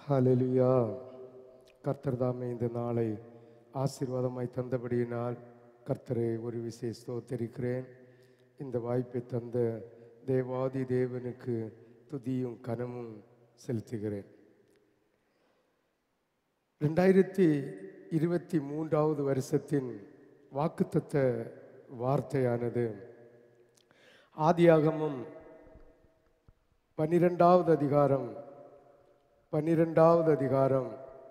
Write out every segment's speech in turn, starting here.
ஹalleluya கர்த்தர் தாமே இந்த நாளை ஆசீர்வாதமாய் தந்தபடியினால் கர்த்தரை ஒரு விசை ஸ்தோத்தரிக்கிறேன் இந்த வாய்ப்பை தந்த தேவாதி தேவனுக்கு துதியும் கனமும் செலுத்துகிறேன் ரெண்டாயிரத்தி இருபத்தி மூன்றாவது வருஷத்தின் வாக்குத்தத்த வார்த்தையானது ஆதியாகமம் பன்னிரெண்டாவது அதிகாரம் பன்னிரெண்டாவது அதிகாரம்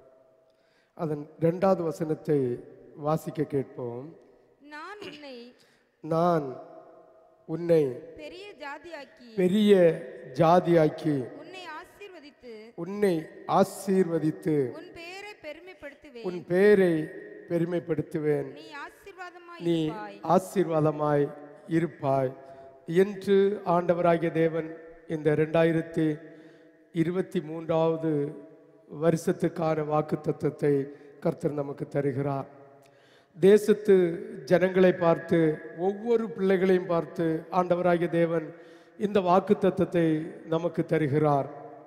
அதன் இரண்டாவது வசனத்தை வாசிக்க கேட்போம் நான் உன்னை நான் உன்னை பெரிய ஜாதியாக்கி பெரிய ஜாதியாக்கி உன்னை ஆசீர்வதித்து உன்னை ஆசீர்வதித்து உன் பெயரை பெருமைப்படுத்துவேன் உன் பெயரை பெருமைப்படுத்துவேன் நீ ஆசீர்வாதமாய் நீ இருப்பாய் ஆசீர்வாதமாய் இருப்பாய் என்று ஆண்டவராகிய தேவன் இந்த ரெண்டாயிரத்தி இருபத்தி மூன்றாவது வருஷத்துக்கான வாக்கு தத்துவத்தை கர்த்தர் நமக்கு தருகிறார் தேசத்து ஜனங்களை பார்த்து ஒவ்வொரு பிள்ளைகளையும் பார்த்து ஆண்டவராகிய தேவன் இந்த வாக்கு தத்துவத்தை நமக்கு தருகிறார்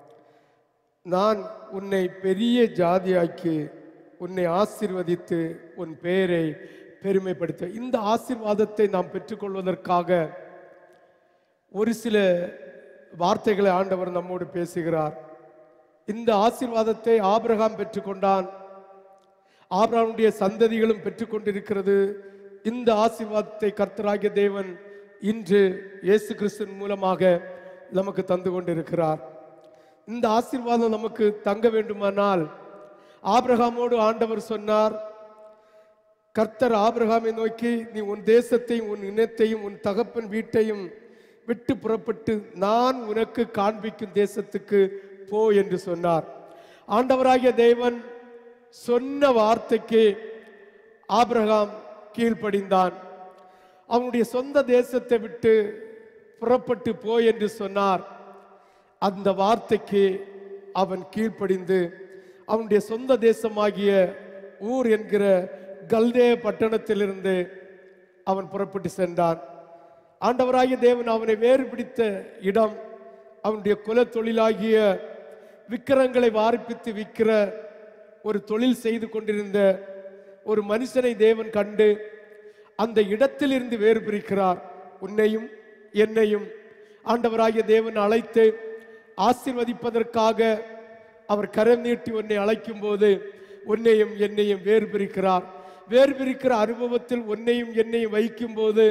நான் உன்னை பெரிய ஜாதியாக்கி உன்னை ஆசீர்வதித்து உன் பெயரை பெருமைப்படுத்த இந்த ஆசீர்வாதத்தை நாம் பெற்றுக்கொள்வதற்காக ஒரு சில வார்த்தைகளை ஆண்டவர் நம்மோடு பேசுகிறார் இந்த ஆசீர்வாதத்தை ஆபிரகாம் பெற்றுக்கொண்டான் ஆபிரகாமுடைய சந்ததிகளும் பெற்றுக்கொண்டிருக்கிறது இந்த ஆசீர்வாதத்தை கர்த்தராகிய தேவன் இன்று இயேசு கிறிஸ்துவின் மூலமாக நமக்கு தந்து கொண்டிருக்கிறார் இந்த ஆசீர்வாதம் நமக்கு தங்க வேண்டுமானால் ஆபிரகாமோடு ஆண்டவர் சொன்னார் கர்த்தர் ஆபிரகாமை நோக்கி நீ உன் தேசத்தையும் உன் இனத்தையும் உன் தகப்பன் வீட்டையும் விட்டு புறப்பட்டு நான் உனக்கு காண்பிக்கும் தேசத்துக்கு போ என்று சொன்னார் ஆண்டவராகிய தேவன் சொன்ன வார்த்தைக்கு ஆபிரகாம் கீழ்ப்படிந்தான் அவனுடைய சொந்த தேசத்தை விட்டு புறப்பட்டு போ என்று சொன்னார் அந்த வார்த்தைக்கு அவன் கீழ்ப்படிந்து அவனுடைய சொந்த தேசமாகிய ஊர் என்கிற கல்தே பட்டணத்திலிருந்து அவன் புறப்பட்டு சென்றான் ஆண்டவராகிய தேவன் அவனை வேறு பிடித்த இடம் அவனுடைய குல தொழிலாகிய விக்கிரங்களை வார்ப்பித்து விற்கிற ஒரு தொழில் செய்து கொண்டிருந்த ஒரு மனுஷனை தேவன் கண்டு அந்த இடத்திலிருந்து வேறு பிரிக்கிறார் உன்னையும் என்னையும் ஆண்டவராகிய தேவன் அழைத்து ஆசீர்வதிப்பதற்காக அவர் கரம் நீட்டி உன்னை அழைக்கும் போது உன்னையும் என்னையும் வேறு பிரிக்கிறார் வேறு பிரிக்கிற அனுபவத்தில் உன்னையும் என்னையும் வைக்கும் போது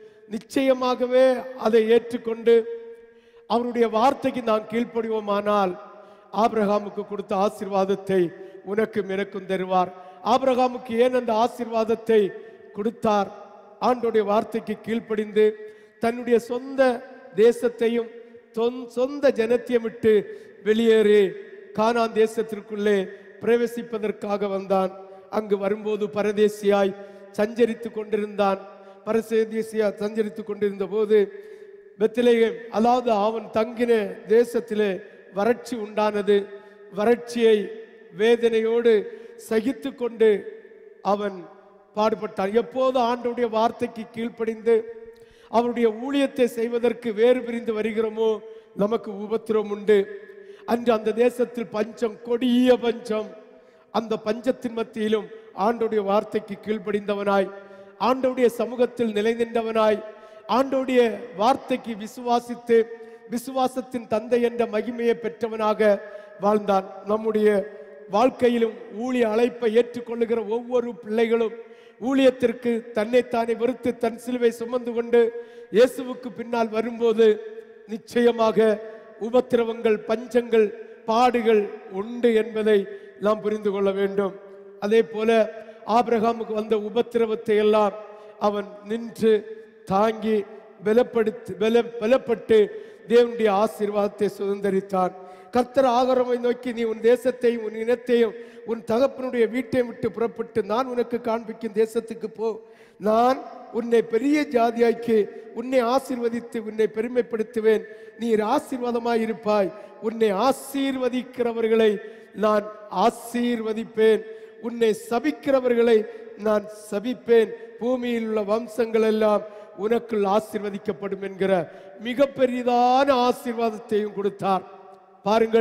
நிச்சயமாகவே அதை ஏற்றுக்கொண்டு அவருடைய வார்த்தைக்கு நாம் கீழ்ப்படிவோமானால் ஆபிரகாமுக்கு கொடுத்த ஆசீர்வாதத்தை உனக்கும் எனக்கும் தருவார் ஆபிரகாமுக்கு ஏன் அந்த ஆசீர்வாதத்தை கொடுத்தார் ஆண்டோடைய வார்த்தைக்கு கீழ்ப்படிந்து தன்னுடைய சொந்த தேசத்தையும் தொன்- சொந்த ஜனத்தையும் விட்டு வெளியேறி கானான் தேசத்திற்குள்ளே பிரவேசிப்பதற்காக வந்தான் அங்கு வரும்போது பரதேசியாய் சஞ்சரித்து கொண்டிருந்தான் பரதேசியாய் சஞ்சரித்து கொண்டிருந்த போது பெத்லகேம் அதாவது அவன் தங்கின தேசத்திலே வறட்சி உண்டானது வறட்சியை வேதனையோடு சகித்து கொண்டு அவன் பாடுபட்டான் எப்போது ஆண்டவருடைய வார்த்தைக்கு கீழ்ப்படிந்து அவருடைய ஊழியத்தை செய்வதற்கு வேறு பிரிந்து வருகிறோமோ நமக்கு உபத்திரம் உண்டு அன்று அந்த தேசத்தில் பஞ்சம் கொடிய பஞ்சம் அந்த பஞ்சத்தின் மத்தியிலும் ஆண்டோடைய வார்த்தைக்கு கீழ்ப்படிந்தவனாய் ஆண்டோடைய சமூகத்தில் நிலை நின்றவனாய் ஆண்டோடைய வார்த்தைக்கு விசுவாசித்து விசுவாசத்தின் தந்தை என்ற மகிமையை பெற்றவனாக வாழ்ந்தான் நம்முடைய வாழ்க்கையிலும் ஊழிய அழைப்பை ஏற்றுக்கொள்ளுகிற ஒவ்வொரு பிள்ளைகளும் ஊழியத்திற்கு தன்னைத்தானே வெறுத்து தன் சிலுவை சுமந்து கொண்டு இயேசுவுக்கு பின்னால் வரும்போது நிச்சயமாக உபத்திரவங்கள் பஞ்சங்கள் பாடுகள் உண்டு என்பதை நாம் புரிந்து கொள்ள வேண்டும் அதே போல ஆபிரகாமுக்கு வந்த உபத்திரவத்தை எல்லாம் அவன் நின்று தாங்கி பலப்படுத்தி பல பலப்பட்டு தேவனுடைய ஆசீர்வாதத்தை சுதந்தரித்தான் கர்த்தர் ஆகரமை நோக்கி நீ உன் தேசத்தையும் உன் இனத்தையும் உன் தகப்பனுடைய வீட்டை விட்டு புறப்பட்டு நான் உனக்கு காண்பிக்கும் தேசத்துக்கு போ நான் உன்னை பெரிய ஜாதியாக்கி உன்னை ஆசீர்வதித்து உன்னை பெருமைப்படுத்துவேன் நீர் ஆசீர்வாதமாய் இருப்பாய் உன்னை ஆசீர்வதிக்கிறவர்களை நான் ஆசீர்வதிப்பேன் உன்னை சபிக்கிறவர்களை நான் சபிப்பேன் பூமியில் உள்ள வம்சங்கள் எல்லாம் உனக்குள் ஆசீர்வதிக்கப்படும் என்கிற மிக பெரிதான ஆசீர்வாதத்தையும் கொடுத்தார் பாருங்கள்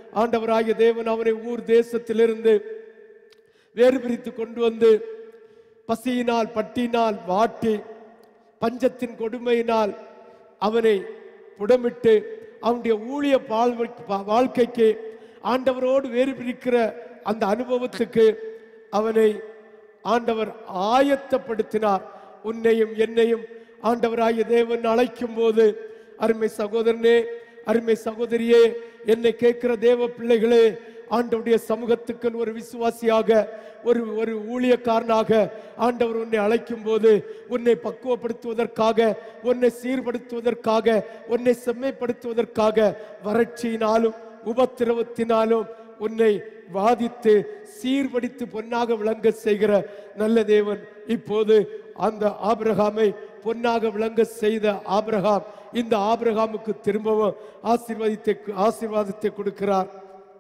ஆண்டவராகிய தேவன் அவனை ஊர் தேசத்திலிருந்து வேறு பிரித்து கொண்டு வந்து பசியினால் பட்டினால் வாட்டி பஞ்சத்தின் கொடுமையினால் அவனை புடமிட்டு அவனுடைய ஊழிய வாழ்வை- வா- வாழ்க்கைக்கு ஆண்டவரோடு வேறு பிரிக்கிற அந்த அனுபவத்துக்கு அவனை ஆண்டவர் ஆயத்தப்படுத்தினார் உன்னையும் என்னையும் ஆண்டவராகிய தேவன் அழைக்கும் போது அருமை சகோதரனே அருமை சகோதரியே என்னை கேட்கிற தேவ பிள்ளைகளே ஆண்டவருடைய சமூகத்துக்கு ஒரு விசுவாசியாக ஒரு ஒரு ஊழியக்காரனாக ஆண்டவர் உன்னை அழைக்கும் போது உன்னை பக்குவப்படுத்துவதற்காக உன்னை சீர்படுத்துவதற்காக உன்னை செம்மைப்படுத்துவதற்காக வறட்சியினாலும் உபத்திரவத்தினாலும் உன்னை வாதித்து சீர்படித்து பொன்னாக விளங்க செய்கிற நல்ல தேவன் இப்போது அந்த ஆபிரகாமை பொன்னாக விளங்க செய்த ஆபிரகாம் இந்த ஆபிரகாமுக்கு திரும்பவும் ஆசீர்வாதத்தை ஆசீர்வாதத்தை கொடுக்கிறார்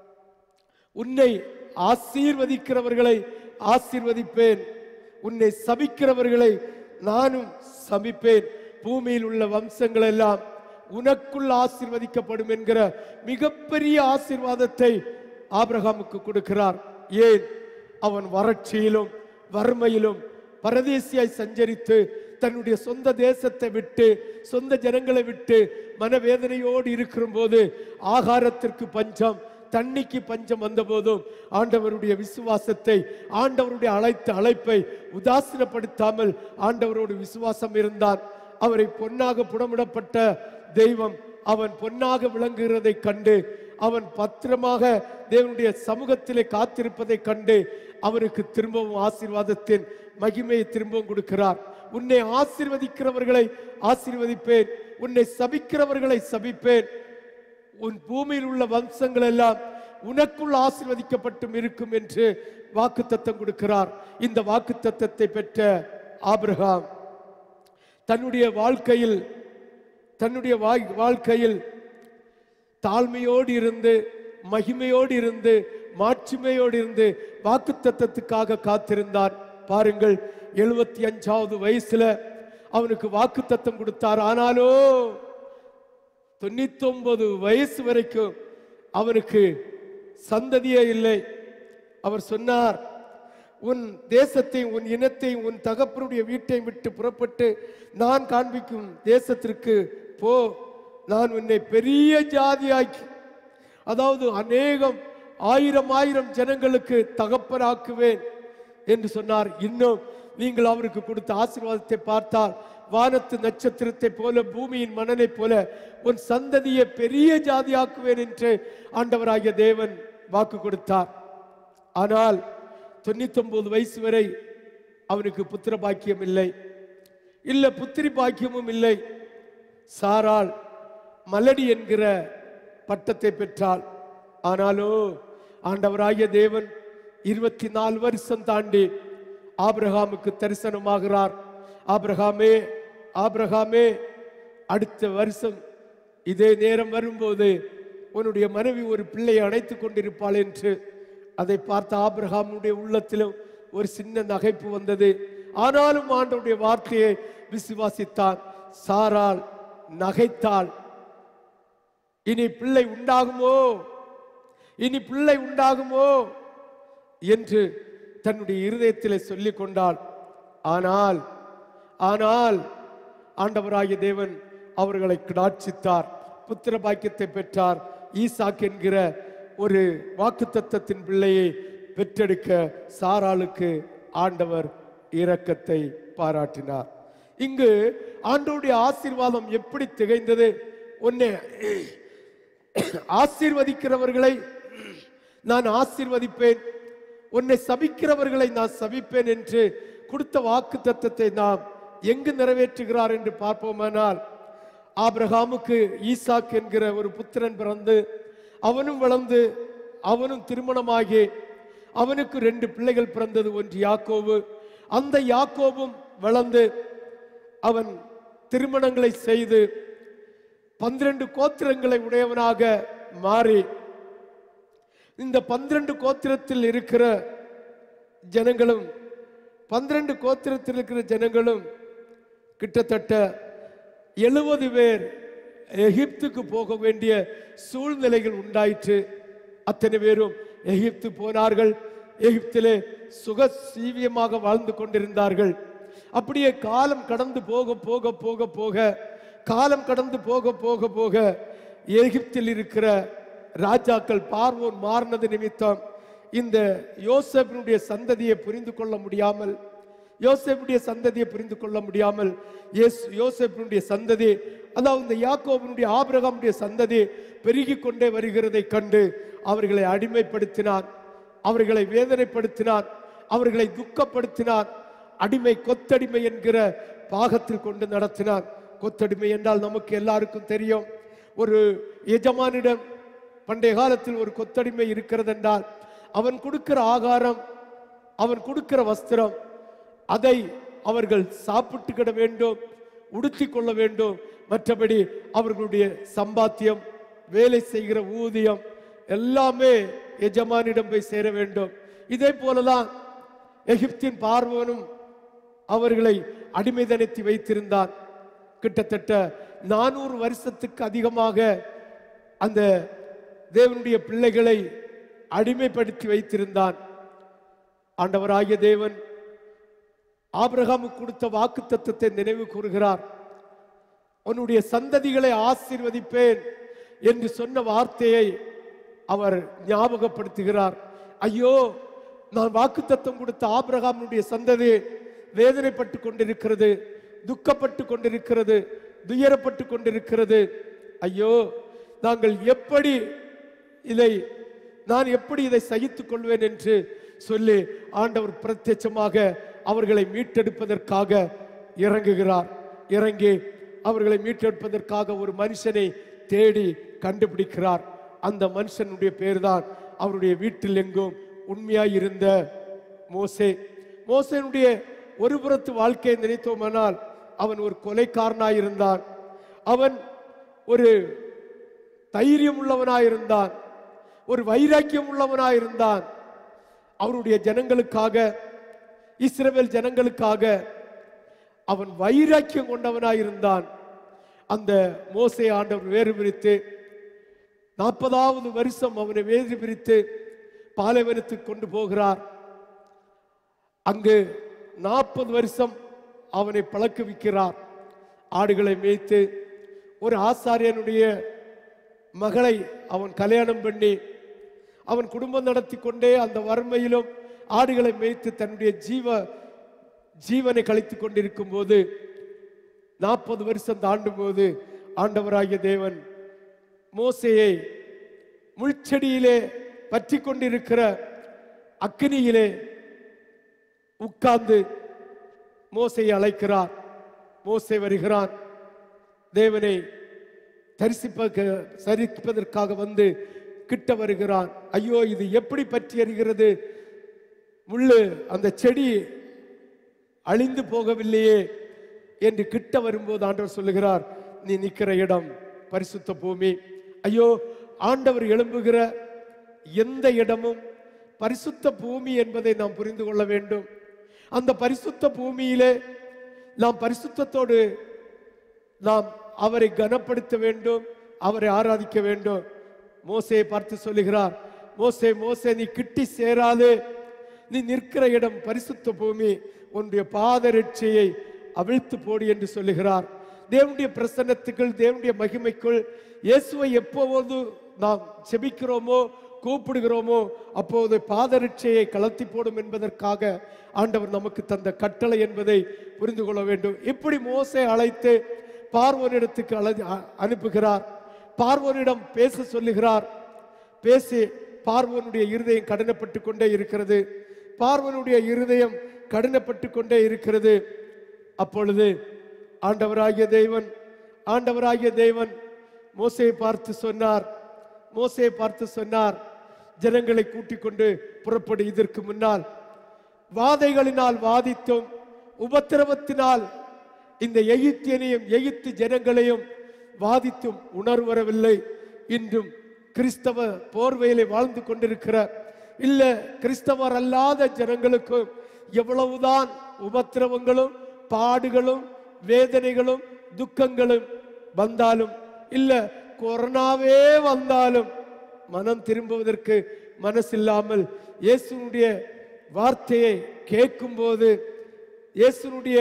உன்னை ஆசீர்வதிக்கிறவர்களை ஆசீர்வதிப்பேன் உன்னை சபிக்கிறவர்களை நானும் சபிப்பேன் பூமியில் உள்ள வம்சங்கள் எல்லாம் உனக்குள் ஆசீர்வதிக்கப்படும் என்கிற மிகப்பெரிய ஆசீர்வாதத்தை ஆபிரகாமுக்கு கொடுக்கிறார் ஏன் அவன் வறட்சியிலும் வறுமையிலும் பரதேசியாய் சஞ்சரித்து தன்னுடைய சொந்த தேசத்தை விட்டு சொந்த ஜனங்களை விட்டு மனவேதனையோடு இருக்கிற போது ஆகாரத்திற்கு பஞ்சம் தண்ணிக்கு பஞ்சம் வந்தபோதும் ஆண்டவருடைய விசுவாசத்தை ஆண்டவருடைய அழைத்த அழைப்பை உதாசீனப்படுத்தாமல் ஆண்டவரோடு விசுவாசம் இருந்தான் அவரை பொன்னாக புடமிடப்பட்ட தெய்வம் அவன் பொன்னாக விளங்குகிறதை கண்டு அவன் பத்திரமாக தேவனுடைய சமூகத்திலே காத்திருப்பதை கண்டு அவருக்கு திரும்பவும் ஆசீர்வாதத்தின் மகிமையை திரும்பவும் கொடுக்கிறார் உன்னை ஆசீர்வதிக்கிறவர்களை ஆசீர்வதிப்பேன் உன்னை சபிக்கிறவர்களை சபிப்பேன் உன் பூமியில் உள்ள வம்சங்கள் எல்லாம் உனக்குள் ஆசீர்வதிக்கப்பட்டும் இருக்கும் என்று வாக்குத்தத்தம் கொடுக்கிறார் இந்த வாக்குத்தத்தத்தை பெற்ற ஆபிரகாம் தன்னுடைய வாழ்க்கையில் தன்னுடைய வாழ்- வாழ்க்கையில் தாழ்மையோடு இருந்து மகிமையோடு இருந்து மாட்சிமையோடு இருந்து வாக்குத்தத்தத்துக்காக காத்திருந்தான் பாருங்கள் எழுபத்தி அஞ்சாவது வயசுல அவனுக்கு வாக்குத்தத்தம் கொடுத்தார் ஆனாலோ தொண்ணூத்தொன்பது வயசு வரைக்கும் அவனுக்கு சந்ததியே இல்லை அவர் சொன்னார் உன் தேசத்தையும் உன் இனத்தையும் உன் தகப்பனுடைய வீட்டையும் விட்டு புறப்பட்டு நான் காண்பிக்கும் தேசத்திற்கு போ நான் உன்னை பெரிய ஜாதியாக்கி அதாவது அநேகம் ஆயிரம் ஆயிரம் ஜனங்களுக்கு தகப்பனாக்குவேன் என்று சொன்னார் இன்னும் நீங்கள் அவருக்கு கொடுத்த ஆசீர்வாதத்தை பார்த்தால் வானத்து நட்சத்திரத்தை போல பூமியின் மணலை போல உன் சந்ததியை பெரிய ஜாதியாக்குவேன் என்று ஆண்டவராகிய தேவன் வாக்கு கொடுத்தார் ஆனால் தொண்ணூத்தொன்பது வயசு வரை அவனுக்கு புத்திர பாக்கியம் இல்லை இல்ல புத்திரி பாக்கியமும் இல்லை சாராள் மலடி என்கிற பட்டத்தை பெற்றாள் ஆனாலோ ஆண்டவராகிய தேவன் இருபத்தி நாலு வருஷம் தாண்டி ஆபிரகாமுக்கு தரிசனமாகிறார் ஆபிரகாமே ஆபிரகாமே அடுத்த வருஷம் இதே நேரம் வரும்போது உன்னுடைய மனைவி ஒரு பிள்ளையை அணைத்துக் கொண்டிருப்பாள் என்று அதை பார்த்த ஆபிரகாமுடைய உள்ளத்திலும் ஒரு சின்ன நகைப்பு வந்தது ஆனாலும் ஆண்டவருடைய வார்த்தையை விசுவாசித்தான் சாராள் நகைத்தாள் இனி பிள்ளை உண்டாகுமோ இனி பிள்ளை உண்டாகுமோ என்று தன்னுடைய இருதயத்திலே சொல்லிக் கொண்டாள் ஆனால் ஆனால் ஆண்டவராகிய தேவன் அவர்களை கிடாட்சித்தார் புத்திர பாக்கியத்தை பெற்றார் ஈசாக் என்கிற ஒரு வாக்குத்தத்தத்தின் பிள்ளையை பெற்றெடுக்க சாராளுக்கு ஆண்டவர் இரக்கத்தை பாராட்டினார் இங்கு ஆண்டவருடைய ஆசீர்வாதம் எப்படி திகைந்தது உன்னை ஆசீர்வதிக்கிறவர்களை நான் ஆசீர்வதிப்பேன் உன்னை சபிக்கிறவர்களை நான் சபிப்பேன் என்று கொடுத்த வாக்கு தத்தத்தை நாம் எங்கு நிறைவேற்றுகிறார் என்று பார்ப்போமானால் ஆபிரகாமுக்கு ஈசாக் என்கிற ஒரு புத்திரன் பிறந்து அவனும் வளர்ந்து அவனும் திருமணமாகி அவனுக்கு ரெண்டு பிள்ளைகள் பிறந்தது ஒன்று யாக்கோபு அந்த யாக்கோபும் வளர்ந்து அவன் திருமணங்களை செய்து பன்னிரண்டு கோத்திரங்களை உடையவனாக மாறி இந்த பன்னிரண்டு கோத்திரத்தில் இருக்கிற ஜனங்களும் பன்னிரண்டு கோத்திரத்தில் இருக்கிற ஜனங்களும் கிட்டத்தட்ட எழுபது பேர் எகிப்துக்கு போக வேண்டிய சூழ்நிலைகள் உண்டாயிற்று அத்தனை பேரும் எகிப்து போனார்கள் எகிப்திலே சுக சீவியமாக வாழ்ந்து கொண்டிருந்தார்கள் அப்படியே காலம் கடந்து போக போக போக போக காலம் கடந்து போக போக போக எகிப்தில் இருக்கிற ராஜாக்கள் பார்வோன் மாறினது நிமித்தம் இந்த யோசேப்பினுடைய சந்ததியை புரிந்து கொள்ள முடியாமல் யோசேப்புடைய சந்ததியை புரிந்து கொள்ள முடியாமல் இயேசு யோசேப்பினுடைய சந்ததி அதாவது இந்த யாக்கோபினுடைய ஆபிரகாமுடைய சந்ததி பெருகி கொண்டே வருகிறதை கண்டு அவர்களை அடிமைப்படுத்தினார் அவர்களை வேதனைப்படுத்தினார் அவர்களை துக்கப்படுத்தினார் அடிமை கொத்தடிமை என்கிற பாகத்தில் கொண்டு நடத்தினார் கொத்தடிமை என்றால் நமக்கு எல்லாருக்கும் தெரியும் ஒரு எஜமானிடம் பண்டைய காலத்தில் ஒரு கொத்தடிமை இருக்கிறது என்றால் அவன் கொடுக்கிற ஆகாரம் அவன் கொடுக்கிற வஸ்திரம் அதை அவர்கள் சாப்பிட்டுக்கிட வேண்டும் உடுத்தி கொள்ள வேண்டும் மற்றபடி அவர்களுடைய சம்பாத்தியம் வேலை செய்கிற ஊதியம் எல்லாமே எஜமானிடம் போய் சேர வேண்டும் இதே போலதான் எகிப்தின் பார்வனும் அவர்களை அடிமைதனத்தி வைத்திருந்தான் கிட்டத்தட்ட நானூறு வருஷத்துக்கு அதிகமாக அந்த தேவனுடைய பிள்ளைகளை அடிமைப்படுத்தி வைத்திருந்தான் ஆண்டவராகிய தேவன் ஆபிரகாமுக்கு கொடுத்த வாக்கு தத்துவத்தை நினைவு கூறுகிறார் உன்னுடைய சந்ததிகளை ஆசீர்வதிப்பேன் என்று சொன்ன வார்த்தையை அவர் ஞாபகப்படுத்துகிறார் ஐயோ நான் வாக்கு தத்துவம் கொடுத்த ஆபிரகாமுடைய சந்ததி வேதனைப்பட்டு கொண்டிருக்கிறது துக்கப்பட்டு கொண்டிருக்கிறது துயரப்பட்டு கொண்டிருக்கிறது ஐயோ நாங்கள் எப்படி இதை நான் எப்படி இதை சகித்துக் கொள்வேன் என்று சொல்லி ஆண்டவர் பிரத்யட்சமாக அவர்களை மீட்டெடுப்பதற்காக இறங்குகிறார் இறங்கி அவர்களை மீட்டெடுப்பதற்காக ஒரு மனுஷனை தேடி கண்டுபிடிக்கிறார் அந்த மனுஷனுடைய பேர்தான் அவருடைய வீட்டில் எங்கும் உண்மையாய் இருந்த மோசே மோசேனுடைய ஒரு புறத்து வாழ்க்கையை நினைத்தோமானால் அவன் ஒரு கொலைக்காரனாய் இருந்தான் அவன் ஒரு தைரியம் உள்ளவனாயிருந்தான் ஒரு வைராக்கியம் உள்ளவனாயிருந்தான் அவருடைய ஜனங்களுக்காக இஸ்ரவேல் ஜனங்களுக்காக அவன் வைராக்கியம் கொண்டவனாயிருந்தான் அந்த மோசே ஆண்டவர் வேறு பிரித்து நாற்பதாவது வருஷம் அவனை வேறு பிரித்து பாலைவனத்துக்கு கொண்டு போகிறார் அங்கு நாற்பது வருஷம் அவனை பழக்குவிக்கிறார் ஆடுகளை மேய்த்து ஒரு ஆசாரியனுடைய மகளை அவன் கல்யாணம் பண்ணி அவன் குடும்பம் நடத்தி கொண்டே அந்த வறுமையிலும் ஆடுகளை மேய்த்து தன்னுடைய ஜீவ ஜீவனை கழித்துக் கொண்டிருக்கும் போது நாற்பது வருஷம் தாண்டும் போது ஆண்டவராகிய தேவன் மோசேயை முள்செடியிலே பற்றி கொண்டிருக்கிற அக்கினியிலே உட்கார்ந்து மோசையை அழைக்கிறார் மோசே வருகிறான் தேவனை தரிசிப்ப சரிப்பதற்காக வந்து கிட்ட வருகிறான் ஐயோ இது எப்படி பற்றி எறிகிறது முள்ளு அந்த செடி அழிந்து போகவில்லையே என்று கிட்ட வரும்போது ஆண்டவர் சொல்லுகிறார் நீ நிற்கிற இடம் பரிசுத்த பூமி ஐயோ ஆண்டவர் எழும்புகிற எந்த இடமும் பரிசுத்த பூமி என்பதை நாம் புரிந்து கொள்ள வேண்டும் அந்த பரிசுத்த பூமியிலே நாம் பரிசுத்தத்தோடு நாம் அவரை கனப்படுத்த வேண்டும் அவரை ஆராதிக்க வேண்டும் மோசையை பார்த்து சொல்லுகிறார் மோசே மோசே நீ கிட்டி சேராதே நீ நிற்கிற இடம் பரிசுத்த பூமி உன்னுடைய பாதரட்சையை அவிழ்த்து போடு என்று சொல்லுகிறார் தேவனுடைய பிரசன்னத்துக்குள் தேவனுடைய மகிமைக்குள் இயேசுவை எப்போது நாம் செபிக்கிறோமோ கூப்பிடுகிறோமோ அப்போது பாதரட்சையை கலத்தி போடும் என்பதற்காக ஆண்டவர் நமக்கு தந்த கட்டளை என்பதை புரிந்து கொள்ள வேண்டும் இப்படி மோசே அழைத்து பார்வோனிடத்துக்கு அழை அ- அனுப்புகிறார் பார்வோனிடம் பேச சொல்லுகிறார் பேசி பார்வோனுடைய இருதயம் கடினப்பட்டு கொண்டே இருக்கிறது பார்வனுடைய இருதயம் கடினப்பட்டு கொண்டே இருக்கிறது அப்பொழுது ஆண்டவராகிய தேவன் ஆண்டவராகிய தேவன் மோசையை பார்த்து சொன்னார் மோசையை பார்த்து சொன்னார் ஜனங்களை கூட்டிக் கொண்டு புறப்படு இதற்கு முன்னால் வாதைகளினால் வாதித்தும் உபத்திரவத்தினால் இந்த எகிப்தியனையும் எகிப்து ஜனங்களையும் வாதித்தும் உணர்வு வரவில்லை இன்றும் கிறிஸ்தவ போர்வையிலே வாழ்ந்து கொண்டிருக்கிற இல்ல கிறிஸ்தவர் அல்லாத ஜனங்களுக்கும் எவ்வளவுதான் உபத்திரவங்களும் பாடுகளும் வேதனைகளும் துக்கங்களும் வந்தாலும் இல்ல கொரோனாவே வந்தாலும் மனம் திரும்புவதற்கு மனசில்லாமல் இயேசுனுடைய வார்த்தையை கேட்கும்போது இயேசுனுடைய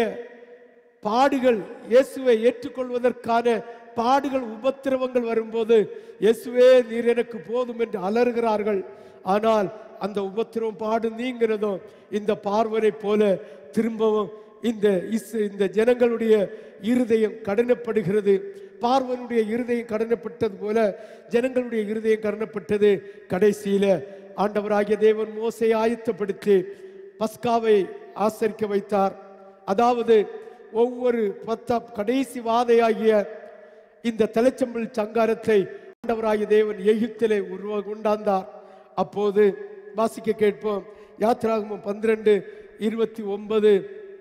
பாடுகள் இயேசுவை ஏற்றுக்கொள்வதற்கான பாடுகள் உபத்திரவங்கள் வரும்போது இயேசுவே நீர் எனக்கு போதும் என்று அலறுகிறார்கள் ஆனால் அந்த உபத்திரவம் பாடு நீங்கிறதும் இந்த பார்வனை போல திரும்பவும் இந்த இஸ் இந்த ஜனங்களுடைய இருதயம் கடனப்படுகிறது பார்வனுடைய இருதயம் கடனப்பட்டது போல ஜனங்களுடைய இருதயம் கடனப்பட்டது கடைசியில ஆண்டவராகிய தேவன் மோசை ஆயத்தப்படுத்தி பஸ்காவை ஆசரிக்க வைத்தார் அதாவது ஒவ்வொரு பத்தா கடைசி வாதையாகிய இந்த தலைச்சம்பல் சங்காரத்தை ஆண்டவராகிய தேவன் எகிப்திலே உருவ உண்டாந்தார் அப்போது வாசிக்க கேட்போம் யாத்ராகமம் பன்னிரண்டு இருபத்தி ஒன்பது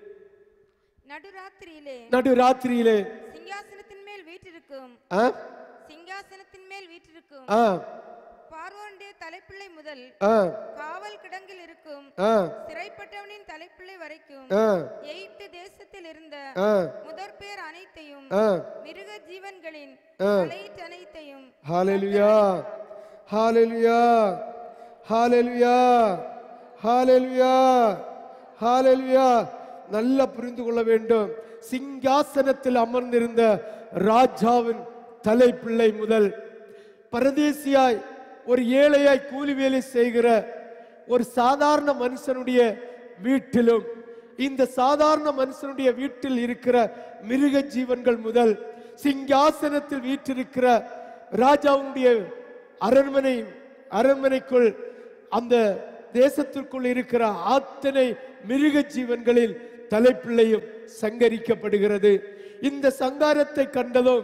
நடுராத்திரியிலே நடு ராத்திரியிலே சிங்காசனத்தின் மேல் வீற்றிருக்கும் ஆ சிங்காசனத்தின் மேல் வீற்றிருக்கும் ஆ பார்வோனுடைய தலைப்பிள்ளை முதல் ஆ காவல் கிடங்கில் இருக்கும் ஆ சிறைப்பட்டவனின் தலைப்பிள்ளை வரைக்கும் ஆ எகிப்து தேசத்தில் இருந்த ஆ முதற் பேர் அனைத்தையும் ஆ மிருக ஜீவன்களின் ஆ. தலையீட்டு அனைத்தையும் ஹalleluya ஹalleluya ஹalleluya ஹalleluya ஹalleluya நல்லா புரிந்து கொள்ள வேண்டும் சிங்காசனத்தில் அமர்ந்திருந்த ராஜாவின் தலைப்பிள்ளை முதல் பரதேசியாய் ஒரு ஏழையாய் கூலி வேலை செய்கிற ஒரு சாதாரண மனுஷனுடைய வீட்டிலும் இந்த சாதாரண மனுஷனுடைய வீட்டில் இருக்கிற மிருக ஜீவன்கள் முதல் சிங்காசனத்தில் வீற்றிருக்கிற ராஜாவுடைய அரண்மனை அரண்மனைக்குள் அந்த தேசத்திற்குள் இருக்கிற அத்தனை மிருக ஜீவன்களில் தலைப்பிள்ளையும் சங்கரிக்கப்படுகிறது இந்த சங்காரத்தை கண்டதும்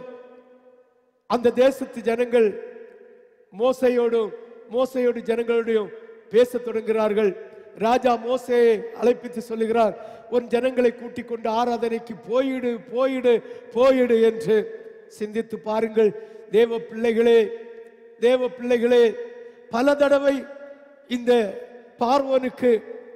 அந்த தேசத்து ஜனங்கள் மோசையோடும் மோசையோடு ஜனங்களோடையும் பேசத் தொடங்குகிறார்கள் ராஜா மோசையை அழைப்பித்து சொல்லுகிறார் உன் ஜனங்களை கூட்டிக் கொண்டு ஆராதனைக்கு போயிடு போயிடு போயிடு என்று சிந்தித்து பாருங்கள் தேவ பிள்ளைகளே தேவ பிள்ளைகளே பல தடவை இந்த பார்வோனுக்கு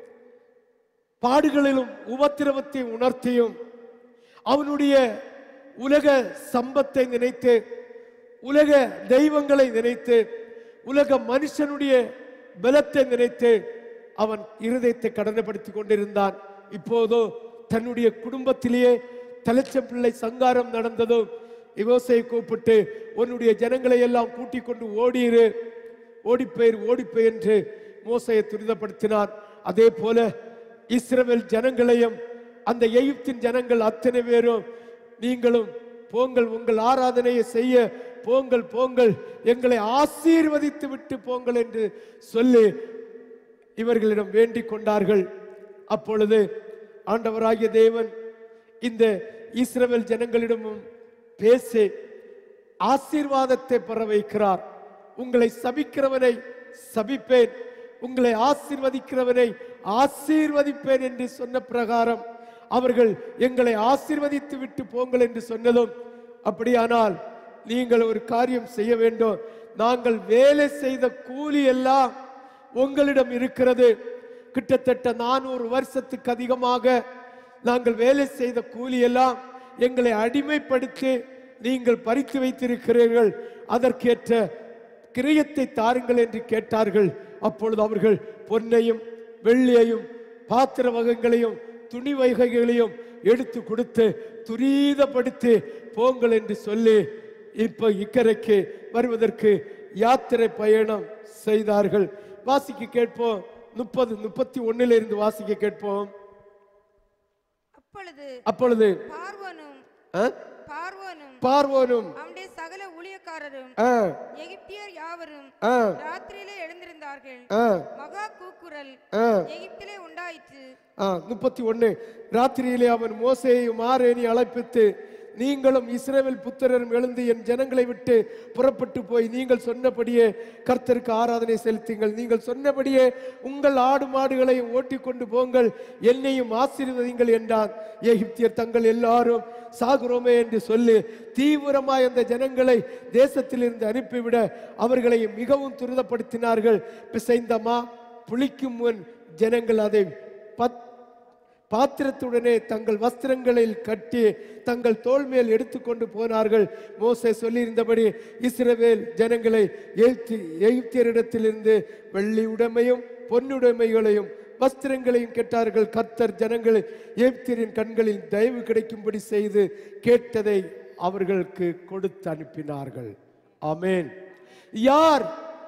பாடுகளிலும் உபத்திரவத்தை உணர்த்தியும் அவனுடைய உலக சம்பத்தை நினைத்து உலக தெய்வங்களை நினைத்து உலக மனுஷனுடைய பலத்தை நினைத்து அவன் இருதயத்தை கடனப்படுத்தி கொண்டிருந்தான் இப்போதோ தன்னுடைய குடும்பத்திலேயே தலைச்சம் பிள்ளை சங்காரம் நடந்ததும் யோசையை கூப்பிட்டு உன்னுடைய ஜனங்களை எல்லாம் கூட்டிக் கொண்டு ஓடியிரு ஓடிப்பெயர் ஓடிப்பெயர் என்று மோசையை துரிதப்படுத்தினார் அதே போல இஸ்ரவேல் ஜனங்களையும் அந்த எகிப்தின் ஜனங்கள் அத்தனை பேரும் நீங்களும் போங்கள் உங்கள் ஆராதனையை செய்ய போங்கள் போங்கள் எங்களை ஆசீர்வதித்து விட்டு போங்கள் என்று சொல்லி இவர்களிடம் வேண்டிக் கொண்டார்கள் அப்பொழுது ஆண்டவராகிய தேவன் இந்த இஸ்ரவேல் ஜனங்களிடமும் பேசி ஆசீர்வாதத்தை பெற வைக்கிறார் உங்களை சபிக்கிறவனை சபிப்பேன் உங்களை ஆசீர்வதிக்கிறவனை ஆசீர்வதிப்பேன் என்று சொன்ன பிரகாரம் அவர்கள் எங்களை ஆசீர்வதித்து விட்டு போங்கள் என்று சொன்னதும் அப்படியானால் நீங்கள் ஒரு காரியம் செய்ய வேண்டும் நாங்கள் வேலை செய்த கூலி எல்லாம் உங்களிடம் இருக்கிறது கிட்டத்தட்ட நானூறு வருஷத்துக்கு அதிகமாக நாங்கள் வேலை செய்த கூலி எல்லாம் எங்களை அடிமைப்படுத்தி நீங்கள் பறித்து வைத்திருக்கிறீர்கள் அதற்கேற்ற கிரியத்தை தாருங்கள் என்று கேட்டார்கள் அப்பொழுது அவர்கள் பொன்னையும் வெள்ளியையும் பாத்திர வகைகளையும் துணி வகைகளையும் எடுத்து கொடுத்து துரிதப்படுத்தி போங்கள் என்று சொல்லி இப்ப இக்கரைக்கு வருவதற்கு யாத்திரை பயணம் செய்தார்கள் வாசிக்க கேட்போம் முப்பது முப்பத்தி ஒண்ணுல இருந்து வாசிக்க கேட்போம் அப்பொழுது அப்பொழுது பார்வோனும் ஆ, பார்வோனும் பார்வோனும் அவனுடைய சகல ஊழியக்காரரும் ஆ, எகிப்தியர் யாவரும் ஆ, ராத்திரியிலே எழுந்திருந்தார்கள் ஆ, மகா கூக்குரல் ஆ. எகிப்திலே உண்டாயிற்று ஆ, முப்பத்தி ஒண்ணு ராத்திரியிலே அவன் மோசேயையும் ஆரேனி அழைப்பித்து நீங்களும் இஸ்ரவேல் புத்திரரும் எழுந்து என் ஜனங்களை விட்டு புறப்பட்டு போய் நீங்கள் சொன்னபடியே கர்த்தருக்கு ஆராதனை செலுத்துங்கள் நீங்கள் சொன்னபடியே உங்கள் ஆடு மாடுகளை ஓட்டிக் கொண்டு போங்கள் என்னையும் ஆசீர்வதிங்கள் என்றான் எகிப்தியர் தங்கள் எல்லாரும் சாகுரோமே என்று சொல்லி தீவிரமாய் அந்த ஜனங்களை தேசத்திலிருந்து அனுப்பிவிட அவர்களை மிகவும் துரிதப்படுத்தினார்கள் பிசைந்தமா புளிக்கும் முன் ஜனங்கள் அதை பத் பாத்திரத்துடனே தங்கள் வஸ்திரங்களில் கட்டி தங்கள் தோள் மேல் எடுத்துக்கொண்டு போனார்கள் மோசே சொல்லியிருந்தபடி இஸ்ரவேல் ஜனங்களை எகிப்தி எகிப்தியரிடத்திலிருந்து வெள்ளி உடைமையும் பொன்னுடைமைகளையும் வஸ்திரங்களையும் கேட்டார்கள் கர்த்தர் ஜனங்களை எகிப்தியரின் கண்களில் தயவு கிடைக்கும்படி செய்து கேட்டதை அவர்களுக்கு கொடுத்து அனுப்பினார்கள் ஆமென் யார்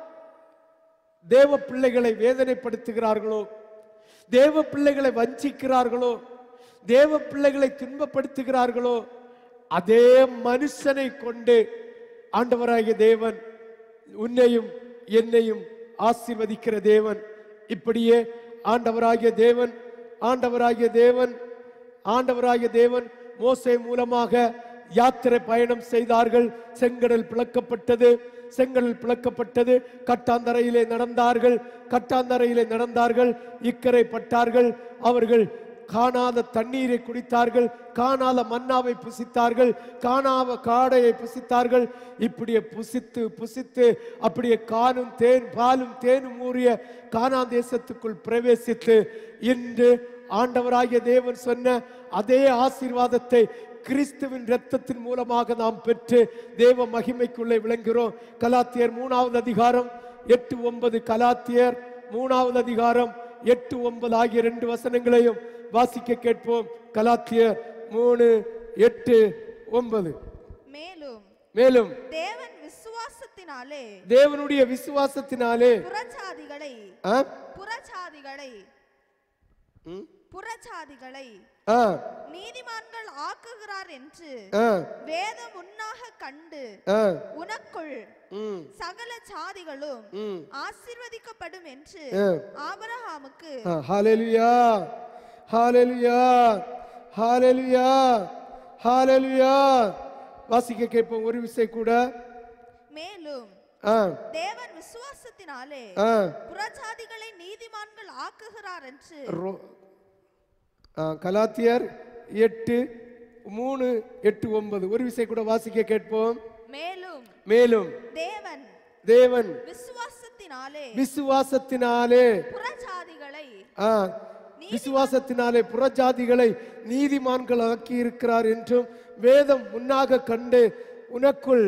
தேவ பிள்ளைகளை வேதனைப்படுத்துகிறார்களோ தேவ பிள்ளைகளை வஞ்சிக்கிறார்களோ தேவ பிள்ளைகளை துன்பப்படுத்துகிறார்களோ அதே மனுஷனை கொண்டு ஆண்டவராகிய தேவன் உன்னையும் என்னையும் ஆசீர்வதிக்கிற தேவன் இப்படியே ஆண்டவராகிய தேவன் ஆண்டவராகிய தேவன் ஆண்டவராகிய தேவன் மோசே மூலமாக யாத்திரை பயணம் செய்தார்கள் செங்கடல் பிளக்கப்பட்டது செங்கடல் பிளக்கப்பட்டது கட்டாந்தரையிலே நடந்தார்கள் கட்டாந்தரையிலே நடந்தார்கள் இக்கரை பட்டார்கள் அவர்கள் காணாத தண்ணீரை குடித்தார்கள் காணாத மன்னாவை புசித்தார்கள் காணாத காடையை புசித்தார்கள் இப்படியே புசித்து புசித்து அப்படியே காணும் தேன் பாலும் தேனும் ஊறிய கானா தேசத்துக்குள் பிரவேசித்து இன்று ஆண்டவராகிய தேவன் சொன்ன அதே ஆசீர்வாதத்தை கிறிஸ்துவின் இரத்தத்தின் மூலமாக நாம் பெற்று தேவ மகிமைக்குள்ளே விளங்குகிறோம் கலாத்தியர் மூணாவது அதிகாரம் எட்டு ஒன்பது கலாத்தியர் மூணாவது அதிகாரம் எட்டு ஒன்பது ஆகிய ரெண்டு வசனங்களையும் வாசிக்க கேட்போம் கலாத்தியர் மூணு எட்டு ஒன்பது மேலும் மேலும் தேவன் விசுவாசத்தினாலே தேவனுடைய விசுவாசத்தினாலே புறச்சாதிகளை ஆ? புறச்சாதிகளை ம்? புறச்சாதிகளை ஆ, நீதிமான்கள் ஆக்குகிறார் என்று ஆ, வேதம் உன்னாக கண்டு ஆ, உனக்குள் ம், சகல சாதிகளும் ம். ஆசீர்வதிக்கப்படும் என்று ஆ. ஆபிரகாமுக்கு ஆ, ஹalleluya ஹalleluya ஹalleluya ஹalleluya வாசிக்க கேட்போம் ஒரு விசை கூட மேலும் ஆ, தேவன் விசுவாசத்தினாலே ஆ, புறச்சாதிகளை நீதிமான்கள் ஆக்குகிறார் என்று ரோ- ஆ, கலாத்தியர் எட்டு மூணு எட்டு ஒன்பது ஒரு விசை கூட வாசிக்க கேட்போம் மேலும் மேலும் தேவன் தேவன் விசுவாசத்தினாலே விசுவாசத்தினாலே புறச்சாதிகளை ஆ, விசுவாசத்தினாலே புறஜாதிகளை நீதிமான்கள் ஆக்கி இருக்கிறார் என்றும் வேதம் முன்னாக கண்டு உனக்குள்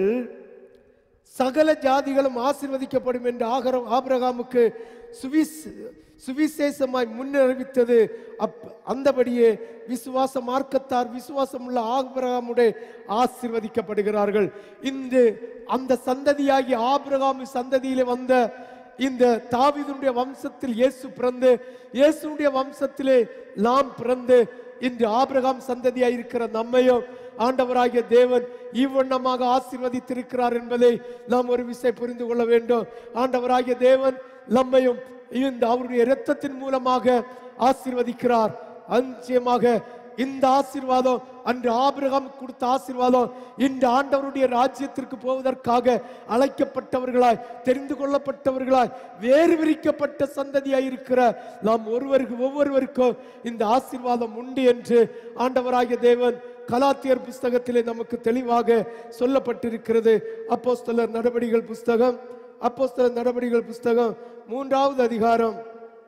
சகல ஜாதிகளும் ஆசீர்வதிக்கப்படும் என்று ஆகரம் ஆபிரகாமுக்கு சுவிஸ் சுவிசேஷமாய் முன்னறிவித்தது அப் அந்தபடியே விசுவாச மார்க்கத்தார் விசுவாசம் உள்ள ஆபிரகாமுடைய ஆசீர்வதிக்கப்படுகிறார்கள் இன்று அந்த சந்ததியாகி ஆபிரகாமு சந்ததியிலே வந்த இந்த தாவீதுடைய வம்சத்தில் இயேசு பிறந்து இயேசுடைய வம்சத்திலே நாம் பிறந்து இன்று ஆபிரகாம் சந்ததியாய் இருக்கிற நம்மையும் ஆண்டவராகிய தேவன் இவ்வண்ணமாக ஆசீர்வதித்திருக்கிறார் என்பதை நாம் ஒரு விசை புரிந்து கொள்ள வேண்டும் ஆண்டவராகிய தேவன் நம்மையும் இந்த அவருடைய இரத்தத்தின் மூலமாக ஆசீர்வதிக்கிறார் நிச்சயமாக இந்த ஆசீர்வாதம் அன்று ஆபிரகாம் கொடுத்த ஆசீர்வாதம் இன்று ஆண்டவருடைய ராஜ்யத்திற்கு போவதற்காக அழைக்கப்பட்டவர்களாய் தெரிந்து கொள்ளப்பட்டவர்களாய் வேறு விரிக்கப்பட்ட சந்ததியாய் இருக்கிற நாம் ஒருவருக்கு ஒவ்வொருவருக்கும் இந்த ஆசீர்வாதம் உண்டு என்று ஆண்டவராகிய தேவன் கலாத்தியர் புஸ்தகத்திலே நமக்கு தெளிவாக சொல்லப்பட்டிருக்கிறது அப்போஸ்தலர் நடவடிகள் புஸ்தகம் அப்போஸ்தலர் நடவடிகள் புஸ்தகம் மூன்றாவது அதிகாரம்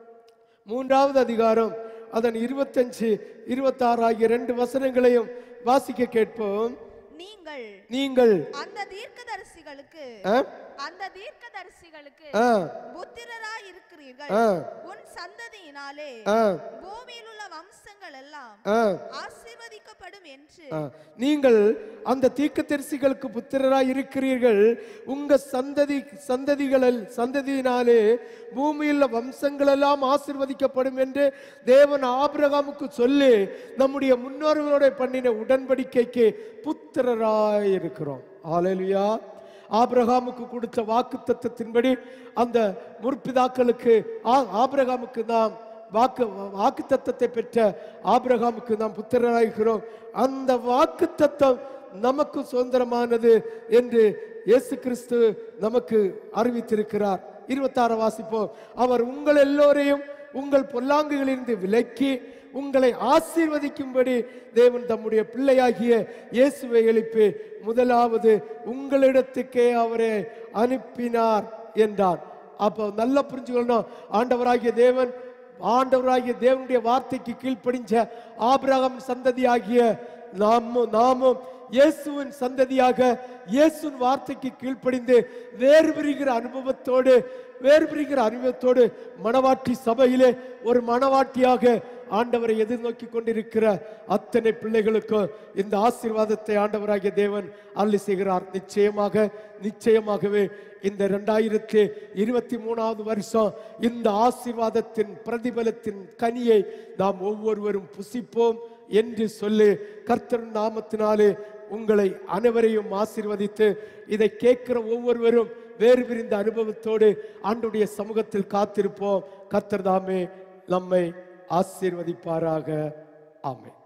மூன்றாவது அதிகாரம் அதன் இருபத்தஞ்சு இருபத்தாறு ஆகிய ரெண்டு வசனங்களையும் வாசிக்க கேட்போம் நீங்கள் நீங்கள் அந்த தீர்க்கதரிசிகளுக்கு ஆ? அந்த தீர்க்கதரிசிகளுக்கு ஆ, புத்திரராய் இருக்கிறீர்கள் ஆ, உன் சந்ததியினாலே ஆ, பூமியில் உள்ள வம்சங்கள் எல்லாம் ஆ, ஆசீர்வதிக்கப்படும் என்று ஆ. நீங்கள் அந்த தீர்க்கதரிசிகளுக்கு புத்திரராய் இருக்கிறீர்கள் உங்க சந்ததி சந்ததிகளில் சந்ததியினாலே பூமியில் வம்சங்கள் எல்லாம் ஆசீர்வதிக்கப்படும் என்று தேவன் ஆபிரகாமுக்கு சொல்லி நம்முடைய முன்னோர்களோட பண்ணின உடன்படிக்கைக்கு புத்திரராய் இருக்கிறோம் ஆலேலுயா ஆபிரகாமுக்கு கொடுத்த வாக்கு தத்துவத்தின்படி அந்த முற்பிதாக்களுக்கு ஆ- ஆபிரகாமுக்கு நாம் வாக்கு வாக்கு தத்தத்தை பெற்ற ஆபிரகாமுக்கு நாம் புத்திரராகிறோம் அந்த வாக்கு தத்தம் நமக்கு சுதந்திரமானது என்று இயேசு கிறிஸ்து நமக்கு அறிவித்திருக்கிறார் இருபத்தாறு வாசிப்போம் அவர் உங்கள் எல்லோரையும் உங்கள் பொல்லாங்குகளிலிருந்து விலக்கி உங்களை ஆசீர்வதிக்கும்படி தேவன் தம்முடைய பிள்ளையாகிய இயேசுவை எழுப்பி முதலாவது உங்களிடத்துக்கே அவரை அனுப்பினார் என்றார் அப்போ நல்லா புரிஞ்சுக்கணும் ஆண்டவராகிய தேவன் ஆண்டவராகிய தேவனுடைய வார்த்தைக்கு கீழ்ப்படிஞ்ச ஆபிரகாம் சந்ததியாகிய நாமும் நாமும் இயேசுவின் சந்ததியாக இயேசுவின் வார்த்தைக்கு கீழ்ப்படிந்து வேறு பிரிகிற அனுபவத்தோடு வேறு பிரிகிற அனுபவத்தோடு மணவாட்டி சபையிலே ஒரு மணவாட்டியாக ஆண்டவரை எதிர்நோக்கி கொண்டிருக்கிற அத்தனை பிள்ளைகளுக்கும் இந்த ஆசீர்வாதத்தை ஆண்டவராகிய தேவன் அள்ளி செய்கிறார் நிச்சயமாக நிச்சயமாகவே இந்த ரெண்டாயிரத்தி இருபத்தி மூணாவது வருஷம் இந்த ஆசீர்வாதத்தின் பிரதிபலத்தின் கனியை நாம் ஒவ்வொருவரும் புசிப்போம் என்று சொல்லி கர்த்தர் நாமத்தினாலே உங்களை அனைவரையும் ஆசீர்வதித்து இதை கேட்கிற ஒவ்வொருவரும் வேறு பிரிந்த அனுபவத்தோடு ஆண்டுடைய சமூகத்தில் காத்திருப்போம் கர்த்தர் தாமே நம்மை ஆசீர்வதிப்பாராக ஆமென்